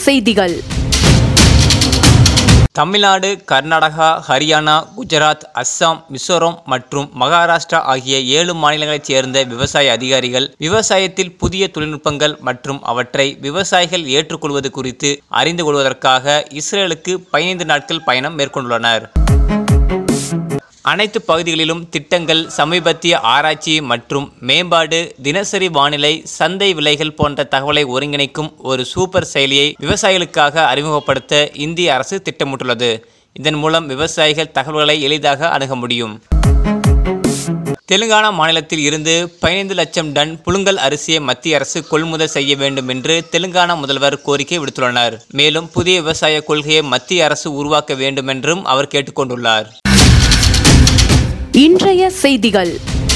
செய்திகள் தமிழ்நாடு கர்நாடகா ஹரியானா குஜராத் அஸ்ஸாம் மிசோரம் மற்றும் மகாராஷ்டிரா ஆகிய ஏழு மாநிலங்களைச் சேர்ந்த விவசாய அதிகாரிகள் விவசாயத்தில் புதிய தொழில்நுட்பங்கள் மற்றும் அவற்றை விவசாயிகள் ஏற்றுக்கொள்வது குறித்து அறிந்து கொள்வதற்காக இஸ்ரேலுக்கு பதினைந்து நாட்கள் பயணம் மேற்கொண்டுள்ளனர் அனைத்து பகுதிகளிலும் திட்டங்கள் சமீபத்திய ஆராய்ச்சி மற்றும் மேம்பாடு தினசரி வானிலை சந்தை விலைகள் போன்ற தகவலை ஒருங்கிணைக்கும் ஒரு சூப்பர் செயலியை விவசாயிகளுக்காக அறிமுகப்படுத்த இந்திய அரசு திட்டமிட்டுள்ளது இதன் மூலம் விவசாயிகள் தகவல்களை எளிதாக அணுக முடியும் தெலுங்கானா மாநிலத்தில் இருந்து பதினைந்து லட்சம் டன் புழுங்கல் அரிசியை மத்திய அரசு கொள்முதல் செய்ய வேண்டும் என்று தெலுங்கானா முதல்வர் கோரிக்கை விடுத்துள்ளனர் மேலும் புதிய விவசாய கொள்கையை மத்திய அரசு உருவாக்க வேண்டும் என்றும் அவர் கேட்டுக்கொண்டுள்ளார் இன்றைய செய்திகள்